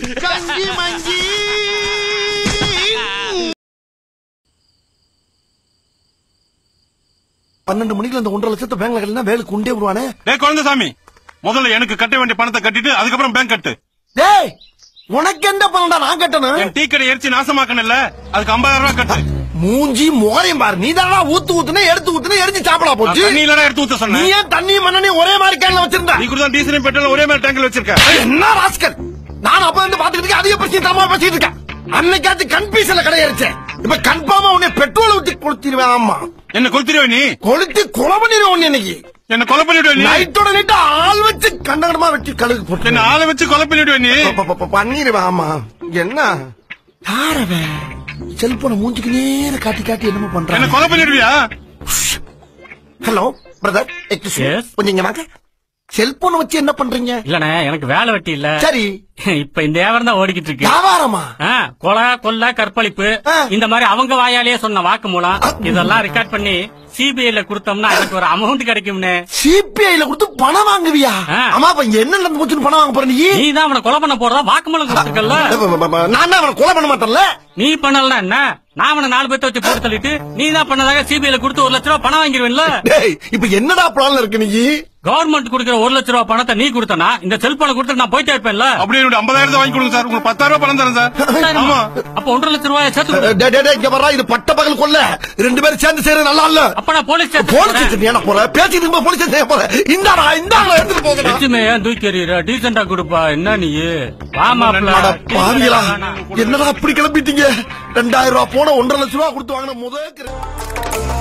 கஞ்சி மஞ்சி பன்னெண்டு மணிக்கு அந்த ஒன்றரை லட்சத்தை பேங்க்ல கட்டினா வேலுக்கு உண்டே விடுவானே டேய் குழந்தைசாமி முதல்ல எனக்கு கட்ட வேண்டிய பணத்தை கட்டிட்டு அதுக்கப்புறம் பேங்க் கட்டு டேய் உனக்கு என்ன பண்ணடா நான் கட்டணும் என் டீ கடை எரிச்சு நாசமாக்கணும்ல அதுக்கு 50000 ரூபாய் கட்டு மூஞ்சி முகரையும் பாரு நீ தானடா ஊத்து ஊத்துனே எடுத்து ஊத்துனே எரிஞ்சு சாப்பிடா நான் போச்சு தண்ணி இல்லடா எடுத்து ஊத்த நீ சொன்னேன் ஏன் தண்ணி மண்ணனையும் ஒரே மாதிரி கேன்ல வச்சிருந்தா நீ கூட தான் டீசலையும் பெட்ரோல் ஒரே மாதிரி டேங்க்ல வச்சிருக்க என்ன ராஸ்கல் நான் அப்ப இருந்து பாத்துக்கிட்டு இருக்கேன் அதிக பிரச்சனை தரமா பேசிட்டு இருக்கேன் அன்னைக்காச்சும் கன்ஃபியூஷன்ல கிடையாயிருச்சேன் இப்ப கன்ஃபார்மா உன்னை பெட்ரோல் ஊத்தி கொளுத்திடுவேன் ஆமா என்ன கொளுத்திடுவே நீ கொளுத்தி கொலை பண்ணிடுவேன் உன்னை இன்னைக்கு என்ன கொலை பண்ணிடுவே நீ நைட்டோட நைட்டு ஆள் வச்சு கண்டகடமா வெட்டி கழுகு போட்டு என்ன ஆளை வச்சு கொலை பண்ணிடுவே நீ ப- ப- ப- பண்ணிடுவேன் ஆமா என்ன யாரவன் செல்போனை மூஞ்சிக்கு நேர காட்டி காட்டி என்னமோ என்ன பண்றான் கொலை பண்ணிடுவியா ஹலோ பிரதர் Yes. கொஞ்சம் இங்க வாங்க செல்போன் வச்சு என்ன பண்றீங்க இல்லண்ணே எனக்கு வேலை வெட்டி இல்ல சரி இப்ப இந்த வியாபாரம் தான் ஓடிக்கிட்டு இருக்கு வியாபாரமா ஆ, கொலை கொள்ளை கற்பழிப்பு ஆ. இந்த மாதிரி அவங்க வாயாலேயே சொன்ன வாக்கு மூலம் இதெல்லாம் ரெக்கார்ட் பண்ணி சிபிஐல கொடுத்தோம்னா எனக்கு ஒரு அமௌண்ட் கிடைக்கும்னு சிபிஐல கொடுத்து பணம் வாங்குவியா ஆ. ஆமா அப்ப இங்க என்ன நடந்து போச்சுன்னு பணம் வாங்க போற நீ நீ தான் அவனை கொலை பண்ண போறதா வாக்குமூலம் கொடுத்துருக்கல நான் தான் அவனை கொலை பண்ண மாட்டேன்ல நீ பண்ணலன்னா என்ன நான் அவனை நாலு பேர்த்த வச்சு போட்டு தள்ளிட்டு நீ தான் பண்ணதாக சிபிஐல கொடுத்து ஒரு லட்ச ரூபா பணம் வாங்கிருவேன்ல டேய் இப்ப என்னடா பிளான்ல இருக்கு நீ கவர்மெண்ட் கொடுக்குற ஒரு லட்ச ரூபா பணத்தை நீ கொடுத்தனா இந்த செல்போனை கொடுத்து நான் போயிட்டே இருப்பேன்ல அப்படியே என்னோட 50000 வாங்கி கொடுங்க சார் உங்களுக்கு 10000 ரூபாய் பணம் தரேன் சார் ஆமா அப்ப ஒன்றரை லட்ச ரூபாய் சேர்த்து கொடு. டேய், டேய், டேய், இங்க வர்றா இது பட்ட பகல் கொல்ல ரெண்டு பேரும் சேர்ந்து செய்யறது நல்லா இல்ல அப்ப நான் போலீஸ் போலீஸ் ஸ்டேஷன் ஸ்டேஷன் ஏன்னா போற பேசிட்டு இருக்கும்போது போலீஸ் ஸ்டேஷன் போற இந்தாடா இந்தாடா எடுத்துட்டு போகடா லட்சுமி ஏன் தூக்கி எறிகிற டீசெண்டா கொடுப்பா என்ன நீ வா அட மாப்பிள்ள பாவிகளா என்னடா அப்படி கிளம்பிட்டீங்க ரெண்டாயிரம் ரூபாய் போன ஒன்றரை லட்சம் ரூபாய் கொடுத்து வாங்கின முதல்